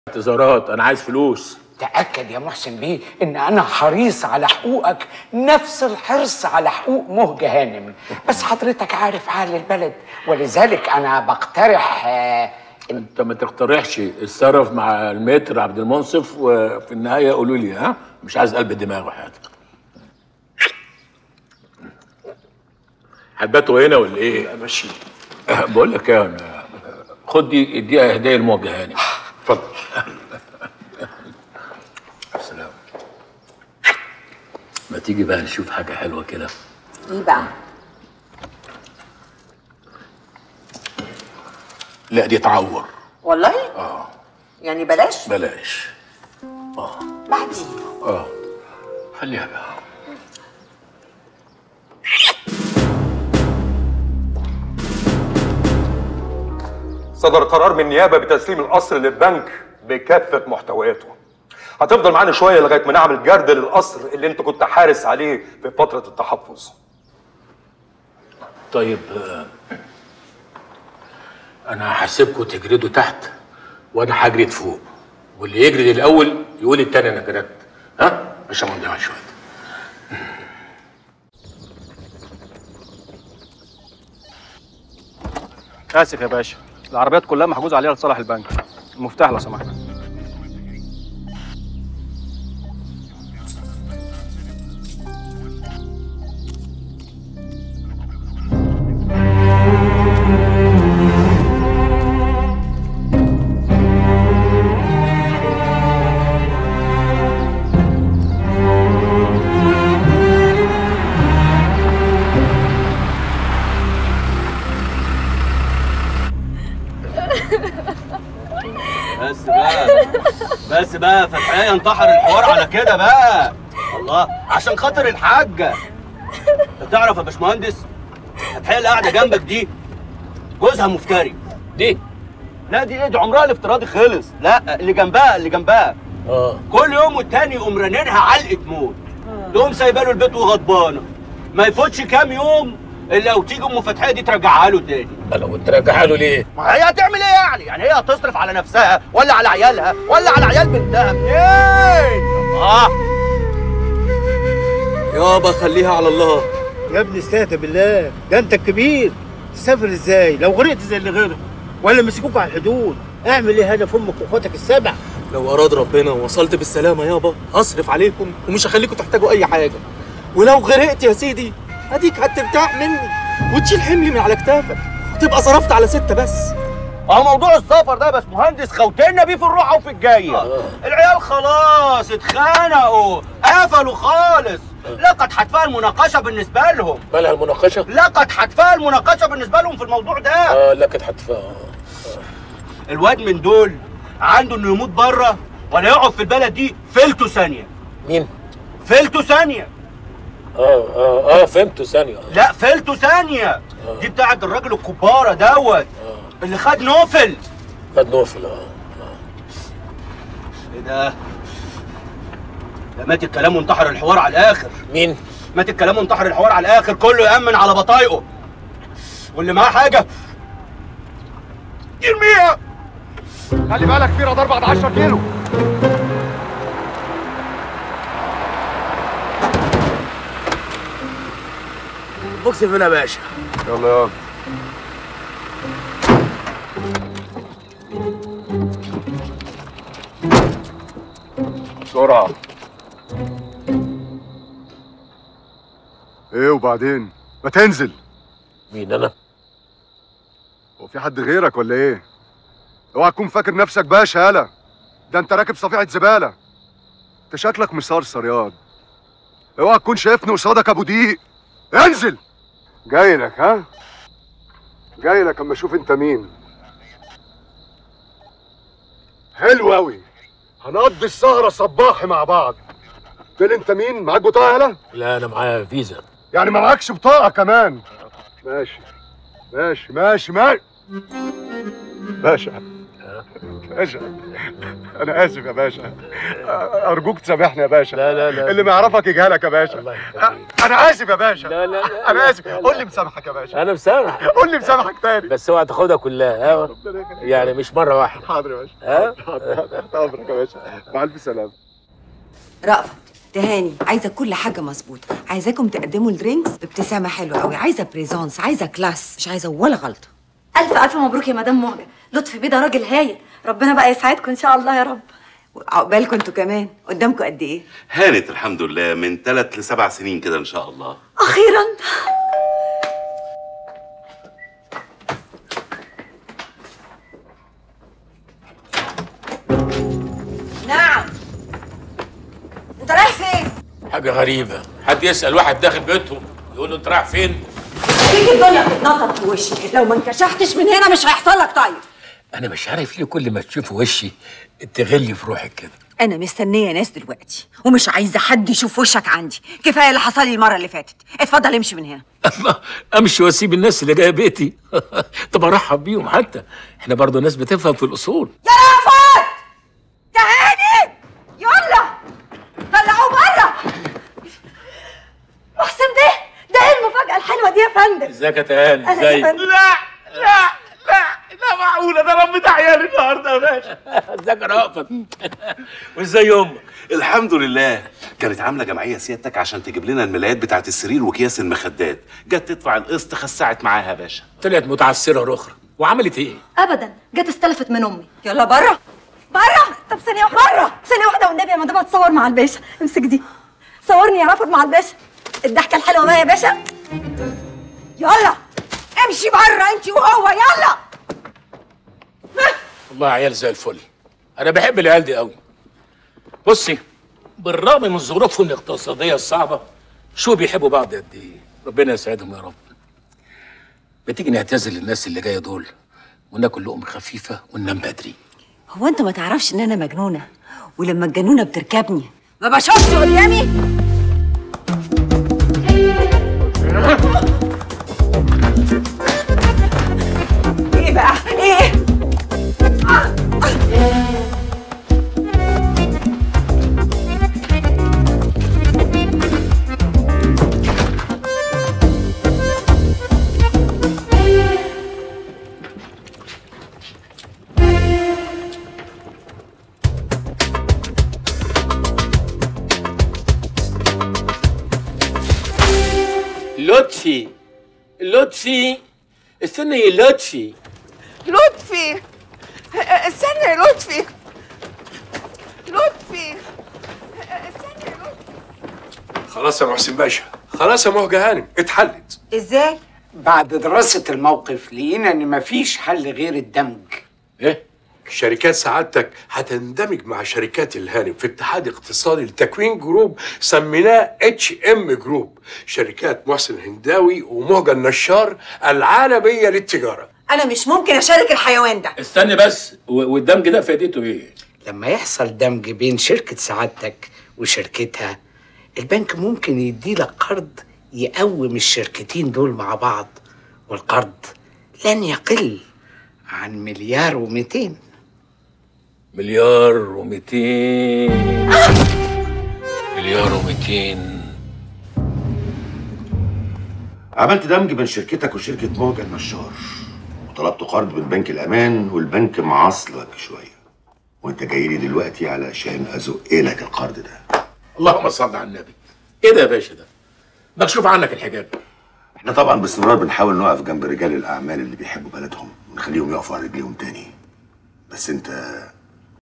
اعتذارات انا عايز فلوس تأكد يا محسن بيه إن أنا حريص على حقوقك نفس الحرص على حقوق مهجة هانم بس حضرتك عارف حال البلد ولذلك أنا بقترح آه، انت ما تقترحش اتصرف مع المتر عبد المنصف وفي النهايه قولوا لي ها مش عايز قلب دماغ وحياتك هتباتوا هنا ولا ايه؟ ماشي بقول لك ايه انا خد دي اديها هديه لموجه هاني اتفضل سلام ما تيجي بقى نشوف حاجه حلوه كده ايه بقى لا دي تعور والله يعني بلاش بلاش بعدين اه خليها بقى صدر قرار من النيابه بتسليم القصر للبنك بكافه محتوياته هتفضل معانا شويه لغايه ما نعمل جرد للقصر اللي انت كنت حارس عليه في فتره التحفظ طيب آه، انا هسيبكم تجردوا تحت وانا هجرد فوق واللي يجرد الاول يقول التاني انا جردت ها عشان ما نضيعش وقت اسف يا باشا العربيات كلها محجوز عليها لصالح البنك المفتاح لو سمحت بس بقى بس بقى فتحية انتحر الحوار على كده بقى الله عشان خاطر الحاجة انت تعرف يا باشمهندس فتحية اللي قاعدة جنبك دي جوزها مفتري دي لا دي ايه دي عمرها الافتراضي خلص لا اللي جنبها اللي جنبها اه كل يوم والتاني يقوم رنينها علقة موت تقوم سايبه له البيت وغضبانة ما يفوتش كام يوم الا وتيجي ام فتحية دي ترجعها له تاني لو ترجعها له ليه؟ ما هي هتعمل ايه يعني؟ يعني هي هتصرف على نفسها ولا على عيالها ولا على عيال بنتها منين؟ اه يابا خليها على الله يا ابني استهدى بالله ده انت الكبير تسافر ازاي لو غرقت زي اللي غيرك ولا مسكوك على الحدود اعمل ايه هدف امك واخواتك السبع لو اراد ربنا ووصلت بالسلامه يابا هصرف عليكم ومش هخليكم تحتاجوا اي حاجه ولو غرقت يا سيدي اديك هترتاح مني وتشيل حملي من على كتافك وتبقى صرفت على ستة بس اهو موضوع السفر ده بس مهندس خوتنا بيه في الروحه وفي الجايه العيال خلاص اتخانقوا قفلوا خالص لقد حتفها المناقشه بالنسبه لهم مالها المناقشه؟ لقد حتفها المناقشه بالنسبه لهم في الموضوع ده اه لا كانت هتفهم الواد من دول عنده انه يموت بره ولا يقعد في البلد دي فلته ثانيه مين؟ فلته ثانيه اه اه اه فهمته ثانيه آه. لا فلته ثانيه دي بتاعت الراجل الكباره دوت اللي خد نوفل خد نوفل اه ايه ده ده مات الكلام وانتحر الحوار على الاخر مين؟ مات الكلام وانتحر الحوار على الاخر كله يامن على بطايقه واللي معاه حاجه يرميها خلي بالك في رادار بعد 10 كيلو بوكس فين يا باشا؟ يلا يلا بسرعه ايه وبعدين ما تنزل مين انا؟ هو في حد غيرك ولا ايه اوعى تكون فاكر نفسك باشا يالا ده انت راكب صفيحه زباله انت شكلك مصرصر ياض اوعى تكون شايفني قصادك ابو دقيق انزل جاي لك ها جاي لك اما اشوف انت مين حلو قوي هنقضي السهره صباحي مع بعض قلت انت مين معاك بطاقه يالا لا انا معايا فيزا يعني ما معكش بطاقة كمان ماشي ماشي ماشي ماشي باشا باشا انا اسف يا باشا ارجوك تسامحني يا باشا لا لا لا اللي ما يعرفك يجهلك يا باشا الله يخليك. انا اسف يا باشا لا لا لا انا اسف قول لي مسامحك يا باشا انا مسامح قول لي مسامحك تاني بس اوعى تاخدها كلها ها يعني مش مره واحده حاضر يا باشا ها تحت امرك يا باشا مع الف سلامه رأفت تهاني عايزه كل حاجه مظبوطه عايزاكم تقدموا الدرينكس بابتسامه حلوه قوي عايزه بريزونس عايزه كلاس مش عايزه ولا غلطه الف الف مبروك يا مدام معجة لطفي بيه ده راجل هايل ربنا بقى يسعدكم ان شاء الله يا رب عقبالكم انتوا كمان قدامكم قد ايه هانت الحمد لله من ثلاث لسبع سنين كده ان شاء الله اخيرا نعم انت رايح فين حاجه غريبه حد يسال واحد داخل بيتهم يقول له انت رايح فين فيك الدنيا بتتنطط في وشي لو ما انكشفتش من هنا مش هيحصل لك طيب انا مش عارف ليه كل ما تشوف وشي تغلي في روحك كده انا مستنيه ناس دلوقتي ومش عايزه حد يشوف وشك عندي كفايه اللي حصل لي المره اللي فاتت اتفضل امشي من هنا الله امشي واسيب الناس اللي جايه بيتي طب ارحب بيهم حتى احنا برضه ناس بتفهم في الاصول يا رافت تهاني يلا طلعوه بره محسن بيه ده ايه المفاجأة الحلوة دي يا فندم ازيك يا تهاني أهلا يا ازيك فندم. لا لا لا لا معقوله ده ربيت عيالي النهارده يا باشا ازيك يا رأفت وازاي امك الحمد لله كانت عامله جمعيه سيادتك عشان تجيب لنا الملايات بتاعت السرير واكياس المخدات جت تدفع القسط خسعت معاها يا باشا طلعت متعسره اخرى وعملت ايه ابدا جت استلفت من امي يلا بره بره طب ثانية واحدة بره ثانية واحدة والنبي يا مدام اتصور مع الباشا امسك دي صورني يا رافض مع الباشا الضحكة الحلوة بقى يا باشا يلا امشي بره انت وهو يلا والله عيال زي الفل انا بحب العيال دي قوي بصي بالرغم من ظروفهم الاقتصاديه الصعبه شو بيحبوا بعض قد ايه ربنا يسعدهم يا رب بتيجي نعتذر للناس اللي جايه دول وناكل لقمه خفيفه وننام بدري هو انت ما تعرفش ان انا مجنونه ولما الجنونه بتركبني ما بشوفش قدامي ايه بقى ايه لطفي لطفي استنى يا لطفي لطفي استنى يا لطفي لطفي خلاص يا محسن باشا خلاص يا مهجة هانم اتحلت ازاي بعد دراسة الموقف لقينا ان مفيش حل غير الدمج ايه شركات سعادتك هتندمج مع شركات الهانم في اتحاد اقتصادي لتكوين جروب سميناه اتش ام جروب شركات محسن هنداوي ومهجة النشار العالمية للتجارة انا مش ممكن اشارك الحيوان ده استني بس و- والدمج ده فائدته ايه لما يحصل دمج بين شركة سعادتك وشركتها البنك ممكن يديلك قرض يقوم الشركتين دول مع بعض والقرض لن يقل عن مليار ومئتين مليار ومئتين مليار ومئتين عملت دمج بين شركتك وشركة موجة النشار وطلبت قرض من بنك الأمان والبنك معصلك شوية وانت جاي لي دلوقتي علشان أزق لك القرض ده اللهم صل على النبي ايه ده يا باشا ده مكشوف عنك الحجاب احنا طبعا باستمرار بنحاول نقف جنب رجال الأعمال اللي بيحبوا بلدهم ونخليهم يقفوا على رجليهم تاني بس انت